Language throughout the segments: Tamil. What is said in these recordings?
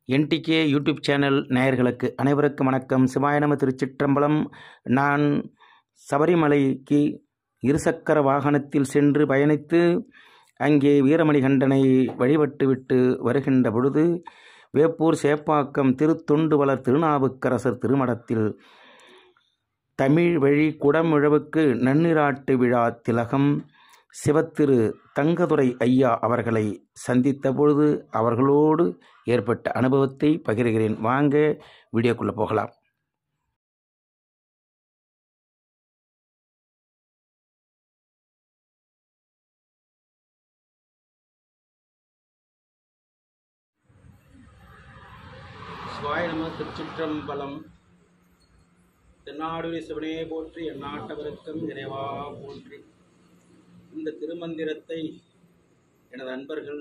என்டிகே யூடியூப் சேனல் நேயர்களுக்கு அனைவருக்கும் வணக்கம் சிவாய நம திருச்சிற்றம்பலம் நான் சபரிமலைக்கு இருசக்கர வாகனத்தில் சென்று பயணித்து அங்கே வீரமணிகண்டனை வழிபட்டுவிட்டு வருகின்ற பொழுது வேப்பூர் சேப்பாக்கம் திருத்தொண்டுவளர் திருநாவுக்கரசர் திருமடத்தில் தமிழ் வழி குடமுழவுக்கு நன்னிராட்டு விழா திலகம் சிவத்திரு தங்கதுரை ஐயா அவர்களை சந்தித்த பொழுது அவர்களோடு ஏற்பட்ட அனுபவத்தை பகிர்கிறேன் வாங்க வீடியோக்குள்ளே போகலாம் சிவாய நம திருச்சிற்றம்பலம் தென்னாடுடைய சிவனே போற்றி எந்நாட்டவருக்கும் இறைவா போற்றி இந்த திருமந்திரத்தை எனது அன்பர்கள்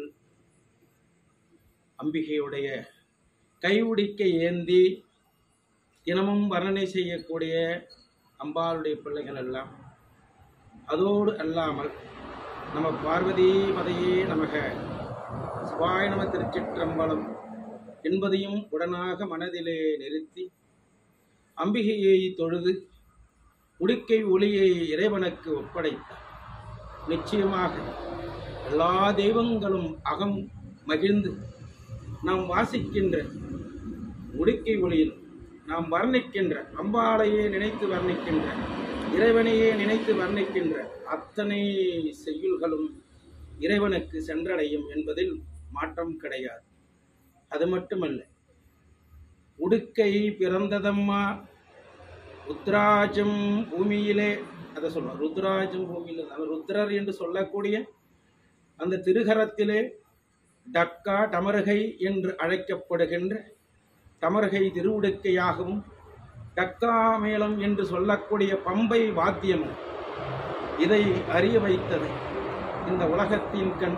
அம்பிகையுடைய கைவுடிக்க ஏந்தி தினமும் வர்ணனை செய்யக்கூடிய அம்பாளுடைய பிள்ளைகள் எல்லாம் அதோடு அல்லாமல் நம்ம பார்வதி பதையே நமக சிவாய நம திருச்சிற்றம்பலம் என்பதையும் உடனாக மனதிலே நிறுத்தி அம்பிகையை தொழுது உடுக்கை ஒளியை இறைவனுக்கு ஒப்படைத்தார் நிச்சயமாக எல்லா தெய்வங்களும் அகம் மகிழ்ந்து நாம் வாசிக்கின்ற உடுக்கை ஒளியில் நாம் வர்ணிக்கின்ற அம்பாளையே நினைத்து வர்ணிக்கின்ற இறைவனையே நினைத்து வர்ணிக்கின்ற அத்தனை செய்யுள்களும் இறைவனுக்கு சென்றடையும் என்பதில் மாற்றம் கிடையாது அது மட்டுமல்ல உடுக்கை பிறந்ததம்மா ருத்ராஜம் பூமியிலே அதை சொல்லுவோம் ருத்ராஜம் பூமியில் அந்த ருத்ரர் என்று சொல்லக்கூடிய அந்த திருகரத்திலே டக்கா டமருகை என்று அழைக்கப்படுகின்ற டமருகை திருவுடுக்கையாகவும் டக்கா மேளம் என்று சொல்லக்கூடிய பம்பை வாத்தியமும் இதை அறிய வைத்தது இந்த உலகத்தின் கண்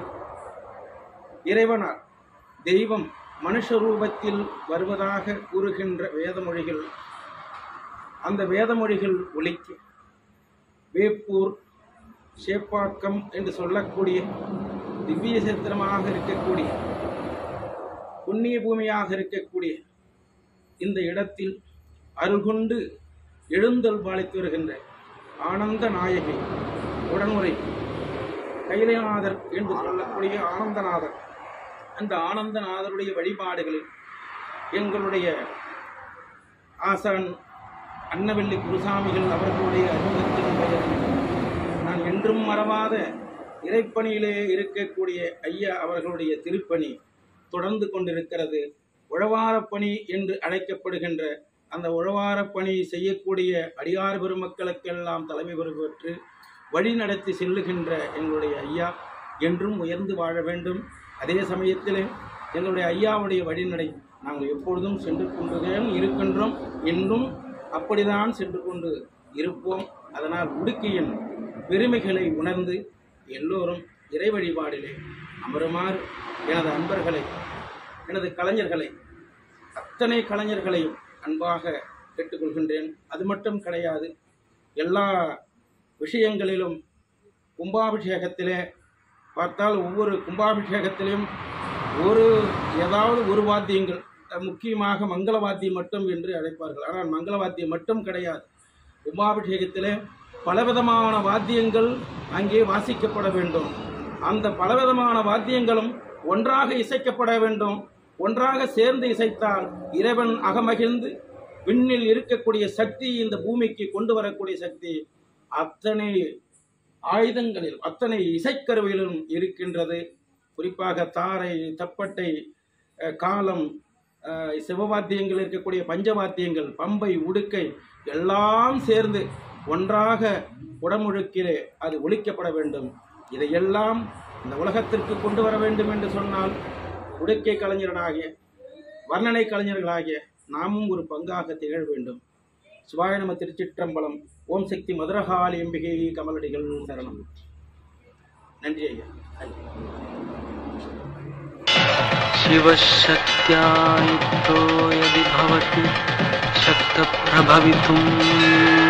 இறைவனார் தெய்வம் மனுஷ ரூபத்தில் வருவதாக கூறுகின்ற வேதமொழிகள் அந்த வேதமொழிகள் ஒலிக்க வேப்பூர் சேப்பாக்கம் என்று சொல்லக்கூடிய திவ்ய சேத்திரமாக இருக்கக்கூடிய புண்ணிய பூமியாக இருக்கக்கூடிய இந்த இடத்தில் அருள்கொண்டு எழுந்தல் பாலித்து வருகின்ற ஆனந்த நாயகி உடனுரை கைலைநாதர் என்று சொல்லக்கூடிய ஆனந்தநாதர் அந்த ஆனந்தநாதருடைய வழிபாடுகளில் எங்களுடைய ஆசான் அன்னவெள்ளி குருசாமிகள் அவர்களுடைய அறிமுகத்தின் பெயர் நான் என்றும் மறவாத இறைப்பணியிலே இருக்கக்கூடிய ஐயா அவர்களுடைய திருப்பணி தொடர்ந்து கொண்டிருக்கிறது உழவாரப்பணி என்று அழைக்கப்படுகின்ற அந்த உழவாரப்பணி செய்யக்கூடிய அடியார் பெருமக்களுக்கெல்லாம் தலைமை பொறுப்பேற்று வழி நடத்தி செல்லுகின்ற எங்களுடைய ஐயா என்றும் உயர்ந்து வாழ வேண்டும் அதே சமயத்தில் எங்களுடைய ஐயாவுடைய வழிநடை நாங்கள் எப்பொழுதும் சென்று கொண்டுதான் இருக்கின்றோம் என்றும் அப்படிதான் சென்று கொண்டு இருப்போம் அதனால் உடுக்கியின் பெருமைகளை உணர்ந்து எல்லோரும் இறை வழிபாடிலே அமருமாறு எனது அன்பர்களை எனது கலைஞர்களை அத்தனை கலைஞர்களையும் அன்பாக கேட்டுக்கொள்கின்றேன் அது மட்டும் கிடையாது எல்லா விஷயங்களிலும் கும்பாபிஷேகத்திலே பார்த்தால் ஒவ்வொரு கும்பாபிஷேகத்திலும் ஒரு ஏதாவது ஒரு வாத்தியங்கள் முக்கியமாக மங்கள வாத்தியம் மட்டும் என்று அழைப்பார்கள் ஆனால் மங்கள வாத்தியம் மட்டும் கிடையாது கும்பாபிஷேகத்திலே பலவிதமான வாத்தியங்கள் அங்கே வாசிக்கப்பட வேண்டும் அந்த பலவிதமான வாத்தியங்களும் ஒன்றாக இசைக்கப்பட வேண்டும் ஒன்றாக சேர்ந்து இசைத்தால் இறைவன் அகமகிழ்ந்து விண்ணில் இருக்கக்கூடிய சக்தி இந்த பூமிக்கு கொண்டு வரக்கூடிய சக்தி அத்தனை ஆயுதங்களில் அத்தனை இசைக்கருவியிலும் இருக்கின்றது குறிப்பாக தாரை தப்பட்டை காலம் சிவவாத்தியங்கள் இருக்கக்கூடிய பஞ்சவாத்தியங்கள் பம்பை உடுக்கை எல்லாம் சேர்ந்து ஒன்றாக உடமுழுக்கிலே அது ஒழிக்கப்பட வேண்டும் இதையெல்லாம் இந்த உலகத்திற்கு கொண்டு வர வேண்டும் என்று சொன்னால் உடுக்கை கலைஞர்களாகிய வர்ணனை கலைஞர்களாகிய நாமும் ஒரு பங்காக திகழ வேண்டும் சிவாய நம திருச்சிற்றம்பலம் ஓம் சக்தி மதுரகாளி எம்பிகை கமலடிகள் சரணம் நன்றி ஐயா शिवशक्त्या युक्तो यदि भवति शक्तप्रभवितुम्